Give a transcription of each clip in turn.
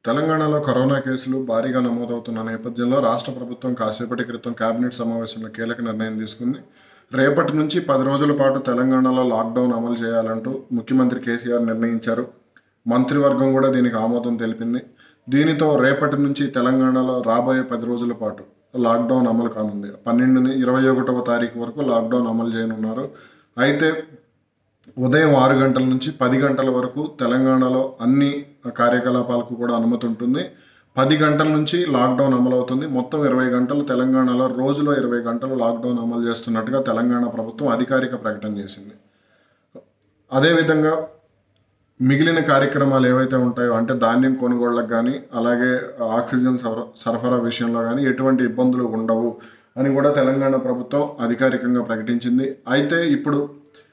తెలంగాణలో కరోనా కేసులు భారీగా నమోదవుతున్న నేపథ్యంలో రాష్ట్ర ప్రభుత్వం కాసేపటి క్రితం కేబినెట్ సమావేశంలో కీలక నిర్ణయం తీసుకుంది రేపటి నుంచి పది రోజుల పాటు తెలంగాణలో లాక్డౌన్ అమలు చేయాలంటూ ముఖ్యమంత్రి కేసీఆర్ నిర్ణయించారు మంత్రివర్గం కూడా దీనికి ఆమోదం తెలిపింది దీనితో రేపటి నుంచి తెలంగాణలో రాబోయే పది రోజుల పాటు లాక్డౌన్ అమలు కానుంది పన్నెండుని ఇరవై ఒకటవ తారీఖు వరకు లాక్డౌన్ అమలు చేయనున్నారు అయితే ఉదయం ఆరు గంటల నుంచి పది గంటల వరకు తెలంగాణలో అన్ని కార్యకలాపాలకు కూడా అనుమతి ఉంటుంది పది గంటల నుంచి లాక్డౌన్ అమలవుతుంది మొత్తం ఇరవై గంటలు తెలంగాణలో రోజులో ఇరవై గంటలు లాక్డౌన్ అమలు చేస్తున్నట్టుగా తెలంగాణ ప్రభుత్వం అధికారిక ప్రకటన చేసింది అదేవిధంగా మిగిలిన కార్యక్రమాలు ఏవైతే ఉంటాయో అంటే ధాన్యం కొనుగోళ్లకు కానీ అలాగే ఆక్సిజన్ సరఫరా సరఫరా విషయంలో కానీ ఎటువంటి ఇబ్బందులు ఉండవు అని కూడా తెలంగాణ ప్రభుత్వం అధికారికంగా ప్రకటించింది అయితే ఇప్పుడు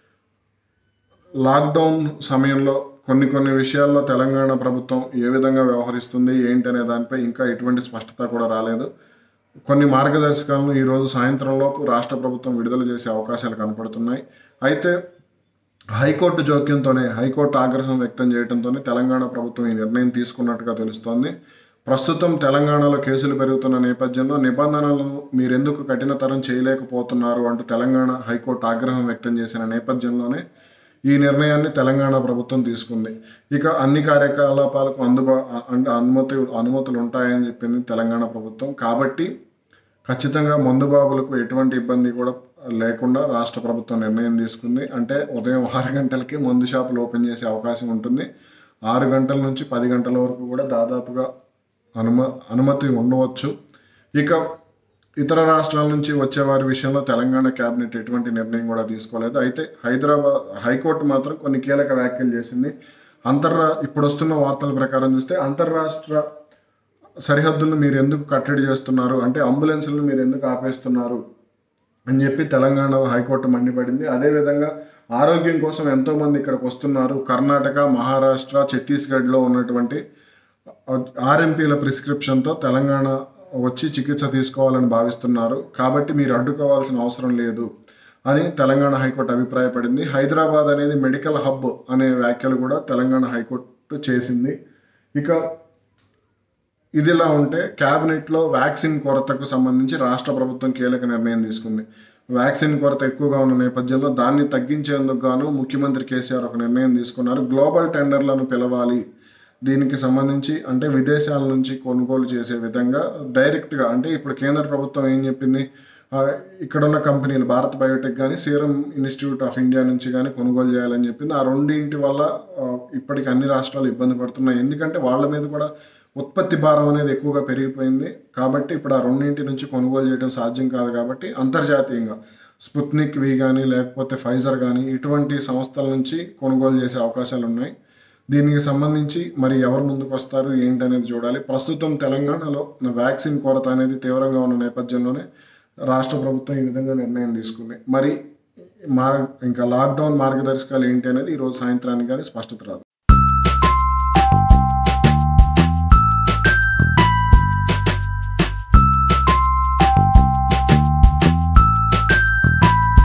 లాక్డౌన్ సమయంలో కొన్ని కొన్ని విషయాల్లో తెలంగాణ ప్రభుత్వం ఏ విధంగా వ్యవహరిస్తుంది ఏంటి అనే దానిపై ఇంకా ఎటువంటి స్పష్టత కూడా రాలేదు కొన్ని మార్గదర్శకాలను ఈరోజు సాయంత్రంలోపు రాష్ట్ర ప్రభుత్వం విడుదల చేసే అవకాశాలు కనపడుతున్నాయి అయితే హైకోర్టు జోక్యంతోనే హైకోర్టు ఆగ్రహం వ్యక్తం చేయడంతోనే తెలంగాణ ప్రభుత్వం ఈ నిర్ణయం తీసుకున్నట్టుగా తెలుస్తోంది ప్రస్తుతం తెలంగాణలో కేసులు పెరుగుతున్న నేపథ్యంలో నిబంధనలను మీరెందుకు కఠినతరం చేయలేకపోతున్నారు అంటూ తెలంగాణ హైకోర్టు ఆగ్రహం వ్యక్తం చేసిన నేపథ్యంలోనే ఈ నిర్ణయాన్ని తెలంగాణ ప్రభుత్వం తీసుకుంది ఇక అన్ని కార్యకలాపాలకు అందుబా అంటే అనుమతి అనుమతులు ఉంటాయని చెప్పింది తెలంగాణ ప్రభుత్వం కాబట్టి ఖచ్చితంగా మందుబాబులకు ఎటువంటి ఇబ్బంది కూడా లేకుండా రాష్ట్ర ప్రభుత్వం నిర్ణయం తీసుకుంది అంటే ఉదయం ఆరు గంటలకి మందు షాపులు ఓపెన్ చేసే అవకాశం ఉంటుంది ఆరు గంటల నుంచి పది గంటల వరకు కూడా దాదాపుగా అనుమ అనుమతి ఉండవచ్చు ఇక ఇతర రాష్ట్రాల నుంచి వచ్చే వారి విషయంలో తెలంగాణ కేబినెట్ ఎటువంటి నిర్ణయం కూడా తీసుకోలేదు అయితే హైదరాబాద్ హైకోర్టు మాత్రం కొన్ని కీలక వ్యాఖ్యలు చేసింది అంతర్రా ఇప్పుడు వస్తున్న వార్తల ప్రకారం చూస్తే అంతర్రాష్ట్ర సరిహద్దులను మీరు ఎందుకు కట్టడి చేస్తున్నారు అంటే అంబులెన్సులను మీరు ఎందుకు ఆపేస్తున్నారు అని చెప్పి తెలంగాణ హైకోర్టు మండిపడింది అదేవిధంగా ఆరోగ్యం కోసం ఎంతోమంది ఇక్కడికి వస్తున్నారు కర్ణాటక మహారాష్ట్ర ఛత్తీస్గఢ్లో ఉన్నటువంటి ఆర్ఎంపీల ప్రిస్క్రిప్షన్తో తెలంగాణ వచ్చి చికిత్స తీసుకోవాలని భావిస్తున్నారు కాబట్టి మీరు అడ్డుకోవాల్సిన అవసరం లేదు అని తెలంగాణ హైకోర్టు అభిప్రాయపడింది హైదరాబాద్ అనేది మెడికల్ హబ్ అనే వ్యాఖ్యలు కూడా తెలంగాణ హైకోర్టు చేసింది ఇక ఇదిలా ఉంటే క్యాబినెట్లో వ్యాక్సిన్ కొరతకు సంబంధించి రాష్ట్ర ప్రభుత్వం కీలక నిర్ణయం తీసుకుంది వ్యాక్సిన్ కొరత ఎక్కువగా ఉన్న నేపథ్యంలో దాన్ని తగ్గించేందుకు గాను ముఖ్యమంత్రి కేసీఆర్ ఒక నిర్ణయం తీసుకున్నారు గ్లోబల్ టెండర్లను పిలవాలి దీనికి సంబంధించి అంటే విదేశాల నుంచి కొనుగోలు చేసే విధంగా డైరెక్ట్గా అంటే ఇప్పుడు కేంద్ర ప్రభుత్వం ఏం చెప్పింది ఆ, ఇక్కడున్న కంపెనీలు భారత్ బయోటెక్ కానీ సీరం ఇన్స్టిట్యూట్ ఆఫ్ ఇండియా నుంచి కానీ కొనుగోలు చేయాలని చెప్పింది ఆ రెండింటి వల్ల ఆ, ఇప్పటికి అన్ని రాష్ట్రాలు ఇబ్బంది పడుతున్నాయి ఎందుకంటే వాళ్ళ మీద కూడా ఉత్పత్తి భారం అనేది ఎక్కువగా పెరిగిపోయింది కాబట్టి ఇప్పుడు ఆ రెండింటి నుంచి కొనుగోలు చేయడం సాధ్యం కాదు కాబట్టి అంతర్జాతీయంగా స్పుత్నిక్ వి కానీ లేకపోతే ఫైజర్ కానీ ఇటువంటి సంస్థల నుంచి కొనుగోలు చేసే అవకాశాలు ఉన్నాయి దీనికి సంబంధించి మరి ఎవరు ముందుకు వస్తారు ఏంటి అనేది చూడాలి ప్రస్తుతం తెలంగాణలో వ్యాక్సిన్ కొరత అనేది తీవ్రంగా ఉన్న నేపథ్యంలోనే రాష్ట్ర ప్రభుత్వం ఈ విధంగా నిర్ణయం తీసుకుంది మరి మార్ ఇంకా లాక్డౌన్ మార్గదర్శకాలు ఏంటి అనేది ఈరోజు సాయంత్రానికి కానీ స్పష్టత రాదు